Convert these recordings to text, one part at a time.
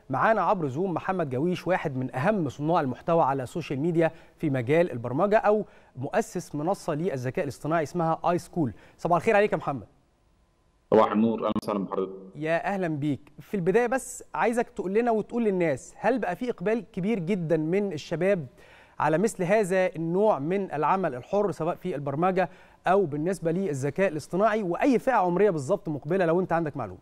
معانا عبر زوم محمد جويش واحد من اهم صناع المحتوى على السوشيال ميديا في مجال البرمجه او مؤسس منصه للذكاء الاصطناعي اسمها اي سكول صباح الخير عليك يا محمد صباح النور اهلا وسهلا بحضرتك يا اهلا بيك في البدايه بس عايزك تقول لنا وتقول للناس هل بقى في اقبال كبير جدا من الشباب على مثل هذا النوع من العمل الحر سواء في البرمجه او بالنسبه للذكاء الاصطناعي واي فئه عمريه بالظبط مقبله لو انت عندك معلومه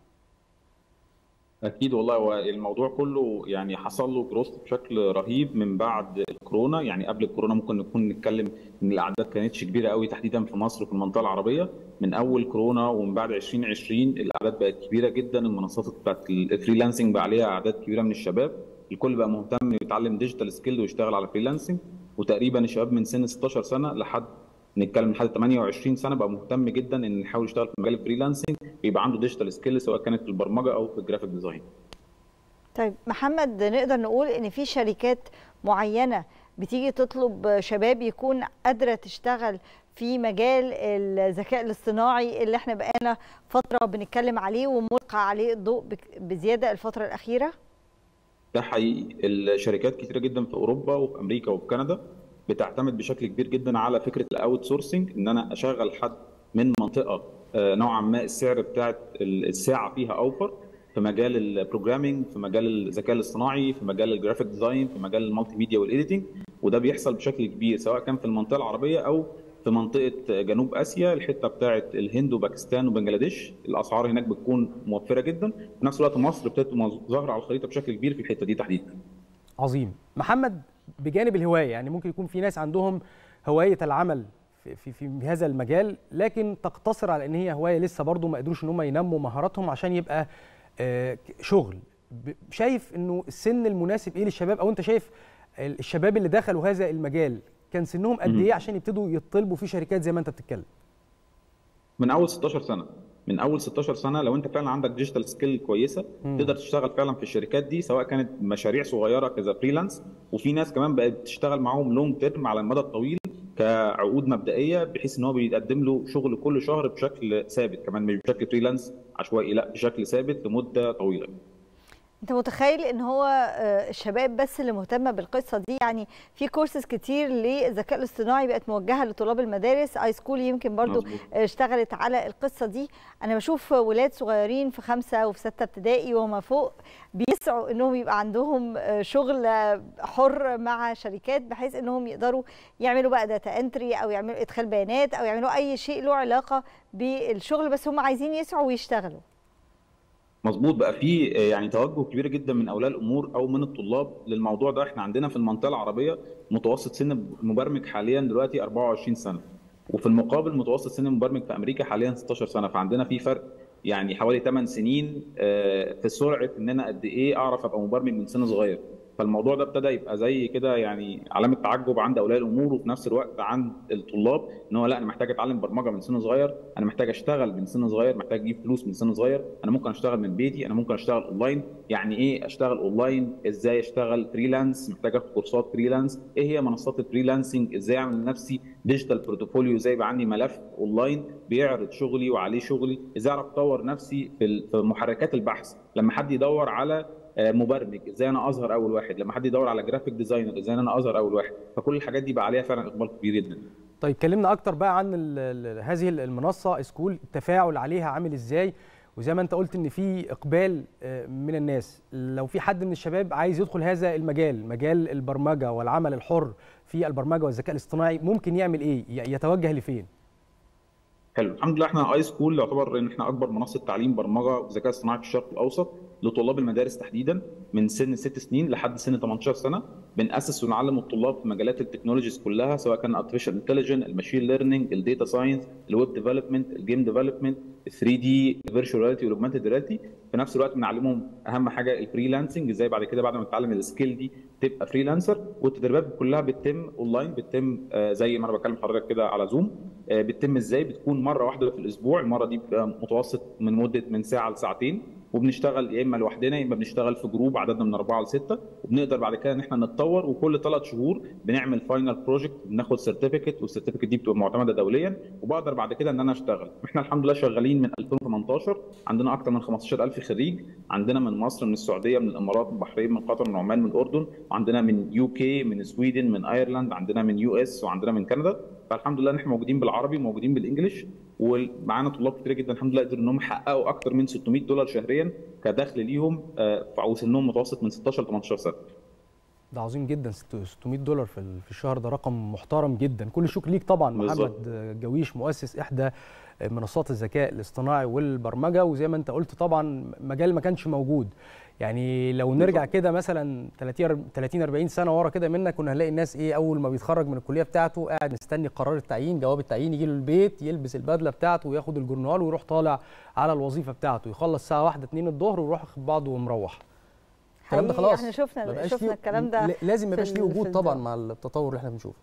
اكيد والله هو الموضوع كله يعني حصل له جروث بشكل رهيب من بعد الكورونا يعني قبل الكورونا ممكن نكون نتكلم ان الاعداد كانتش كبيره قوي تحديدا في مصر وفي المنطقه العربيه من اول كورونا ومن بعد 2020 الاعداد بقت كبيره جدا المنصات بتاعت الفريلانسنج بقى عليها اعداد كبيره من الشباب الكل بقى مهتم يتعلم ديجيتال سكيل ويشتغل على فريلانسنج وتقريبا الشباب من سن 16 سنه لحد نتكلم لحد 28 سنه بقى مهتم جدا ان يحاول يشتغل في مجال الفريلانسنج ويبقى عنده ديجيتال سكيل سواء كانت في البرمجه او في الجرافيك ديزاين. طيب محمد نقدر نقول ان في شركات معينه بتيجي تطلب شباب يكون قادره تشتغل في مجال الذكاء الاصطناعي اللي احنا بقينا فتره بنتكلم عليه وملقى عليه الضوء بزياده الفتره الاخيره؟ ده حقيقي الشركات كتيره جدا في اوروبا وفي امريكا وفي كندا بتعتمد بشكل كبير جدا على فكره الاوت سورسنج ان انا اشغل حد من منطقه نوعا ما السعر بتاعت الساعه فيها اوفر في مجال البروجرامينج في مجال الذكاء الاصطناعي في مجال الجرافيك ديزاين في مجال المالتي ميديا والايديتنج وده بيحصل بشكل كبير سواء كان في المنطقه العربيه او في منطقه جنوب اسيا الحته بتاعه الهند وباكستان وبنجلاديش الاسعار هناك بتكون موفره جدا في نفس الوقت مصر بتبقى ظاهره على الخريطه بشكل كبير في الحته دي تحديدا عظيم محمد بجانب الهوايه يعني ممكن يكون في ناس عندهم هوايه العمل في, في, في هذا المجال لكن تقتصر على ان هي هوايه لسه برضه ما قدروش ان هم ينموا مهاراتهم عشان يبقى شغل شايف انه السن المناسب ايه للشباب او انت شايف الشباب اللي دخلوا هذا المجال كان سنهم قد ايه عشان يبتدوا يطلبوا في شركات زي ما انت بتتكلم من اول 16 سنه من اول 16 سنه لو انت فعلا عندك ديجيتال سكيل كويسه مم. تقدر تشتغل فعلا في الشركات دي سواء كانت مشاريع صغيره كذا فريلانس وفي ناس كمان بقت تشتغل معاهم لونج تيرم على المدى الطويل كعقود مبدئيه بحيث ان هو بيقدم له شغل كل شهر بشكل ثابت كمان مش بشكل فريلانس عشوائي لا بشكل ثابت لمده طويله انت متخيل ان هو الشباب بس اللي مهتمه بالقصه دي يعني في كورسز كتير للذكاء الاصطناعي بقت موجهه لطلاب المدارس اي سكول يمكن برضو مزبوط. اشتغلت على القصه دي انا بشوف ولاد صغيرين في خمسه وفي سته ابتدائي وما فوق بيسعوا انهم يبقى عندهم شغل حر مع شركات بحيث انهم يقدروا يعملوا بقى داتا انتري او يعملوا ادخال بيانات او يعملوا اي شيء له علاقه بالشغل بس هم عايزين يسعوا ويشتغلوا مظبوط بقى في يعني توجه كبير جدا من اولياء الامور او من الطلاب للموضوع ده احنا عندنا في المنطقه العربيه متوسط سن المبرمج حاليا دلوقتي 24 سنه وفي المقابل متوسط سن المبرمج في امريكا حاليا 16 سنه فعندنا في فرق يعني حوالي 8 سنين في سرعه ان انا قد ايه اعرف ابقى مبرمج من سن صغير فالموضوع ده ابتدى يبقى زي كده يعني علامه تعجب عند اولياء الامور وفي نفس الوقت عند الطلاب ان هو لا انا محتاج اتعلم برمجه من سن صغير انا محتاج اشتغل من سن صغير محتاج اجيب فلوس من سن صغير انا ممكن اشتغل من بيتي انا ممكن اشتغل اونلاين يعني ايه اشتغل اونلاين ازاي اشتغل فريلانس محتاج اخد كورسات فريلانس ايه هي منصات الفريلانسنج ازاي اعمل لنفسي ديجيتال بورتفوليو ازاي يبقى عندي ملف اونلاين بيعرض شغلي وعليه شغلي ازاي اعرف اطور نفسي في محركات البحث لما حد يدور على مبرمج ازاي انا اظهر اول واحد لما حد يدور على جرافيك ديزاينر ازاي انا اظهر اول واحد فكل الحاجات دي بقى عليها فعلا اقبال كبير جدا طيب كلمنا اكتر بقى عن ال ال هذه المنصه سكول التفاعل عليها عامل ازاي وزي ما انت قلت ان في اقبال من الناس لو في حد من الشباب عايز يدخل هذا المجال مجال البرمجه والعمل الحر في البرمجه والذكاء الاصطناعي ممكن يعمل ايه يتوجه لفين حلو الحمد لله احنا اي سكول يعتبر ان احنا اكبر منصه تعليم برمجه وذكاء اصطناعي في الشرق الاوسط لطلاب المدارس تحديدا من سن 6 سنين لحد سن 18 سنه بناسس ونعلم الطلاب في مجالات التكنولوجيز كلها سواء كان ارتفيشال انتليجنت الماشين ليرنينج الداتا ساينس الويب ديفلوبمنت الجيم ديفلوبمنت ال 3 دي فيرتشوال رياليتي والاوجمانتد رياليتي في نفس الوقت بنعلمهم اهم حاجه الفريلانسنج ازاي بعد كده بعد ما تتعلم السكيل دي تبقى فريلانسر والتدريبات كلها بتتم اونلاين بتتم زي ما انا بكلم حضرتك كده على زوم بتتم ازاي بتكون مره واحده في الاسبوع المره دي بتبقى متوسط من مده من ساعه لساعتين وبنشتغل يا اما لوحدنا يا اما بنشتغل في جروب عددنا من اربعه لسته وبنقدر بعد كده ان احنا نتطور وكل ثلاث شهور بنعمل فاينل بروجكت بناخد سيرتيفيكت والسيرتيفيكت دي بتبقى معتمده دوليا وبقدر بعد كده ان انا اشتغل احنا الحمد لله شغالين من 2018 عندنا اكثر من 15000 خريج عندنا من مصر من السعوديه من الامارات من البحرين من قطر من عمان من الاردن وعندنا من يو كي من سويدن من ايرلاند عندنا من يو اس وعندنا من كندا فالحمد لله ان احنا موجودين بالعربي وموجودين بالانجلش ومعانا طلاب كتير جدا الحمد لله قدروا ان هم يحققوا اكثر من 600 دولار شهريا كدخل ليهم وسنهم متوسط من 16 ل 18 سنه ده عظيم جدا 600 دولار في الشهر ده رقم محترم جدا كل الشكر ليك طبعا بالظبط. محمد جويش مؤسس احدى منصات الذكاء الاصطناعي والبرمجه وزي ما انت قلت طبعا مجال ما كانش موجود يعني لو نرجع كده مثلا 30 30 40 سنه ورا كده منا كنا هنلاقي الناس ايه اول ما بيتخرج من الكليه بتاعته قاعد مستني قرار التعيين جواب التعيين يجي له البيت يلبس البدله بتاعته وياخد الجورنال ويروح طالع على الوظيفه بتاعته يخلص الساعه 1 2 الظهر ويروح ياخد بعضه ومروح الكلام ده حقيقي خلاص احنا ما شفنا بقاش شفنا فيه- الكلام ده ل- لازم ما في يبقاش ليه ال- في وجود طبعا الدراسة. مع التطور اللي احنا بنشوفه